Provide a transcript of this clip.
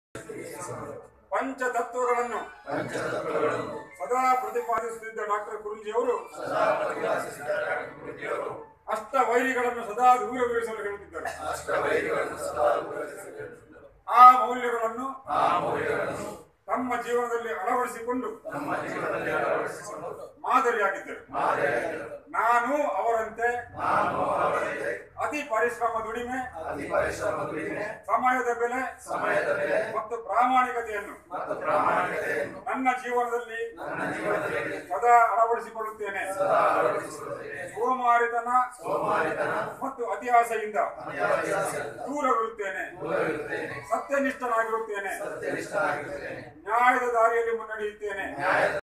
ಪಂಚತತ್ವಗಳನ್ನು ಸದಾ ಪ್ರತಿಪಾದಿಸುತ್ತಿದ್ದ ಡಾಕ್ಟರ್ ಕುರುಂಜಿಯವರು ಅಷ್ಟ ವೈರಿಗಳನ್ನು ಸದಾ ದೂರವಿರಿಸಲು ಹೇಳುತ್ತಿದ್ದರು ಆ ಮೌಲ್ಯಗಳನ್ನು ತಮ್ಮ ಜೀವನದಲ್ಲಿ ಅಳವಡಿಸಿಕೊಂಡು ಮಾದರಿಯಾಗಿದ್ದರು ನಾನು ಅವರಂತೆ ಅತಿ ಪರಿಶ್ರಮ ದುಡಿಮೆ ಸಮಯದ ಬೆಲೆ ಮತ್ತು ಪ್ರಾಮಾಣಿಕತೆಯನ್ನು ನನ್ನ ಜೀವನದಲ್ಲಿ ಸದಾ ಅಳವಡಿಸಿಕೊಳ್ಳುತ್ತೇನೆ ಸೋಮಾರಿತನ ಮತ್ತು ಅತಿ ಆಸೆಯಿಂದ ದೂರವಿರುತ್ತೇನೆ ಸತ್ಯನಿಷ್ಠನಾಗಿರುತ್ತೇನೆ ನ್ಯಾಯದ ದಾರಿಯಲ್ಲಿ ಮುನ್ನಡೆಯುತ್ತೇನೆ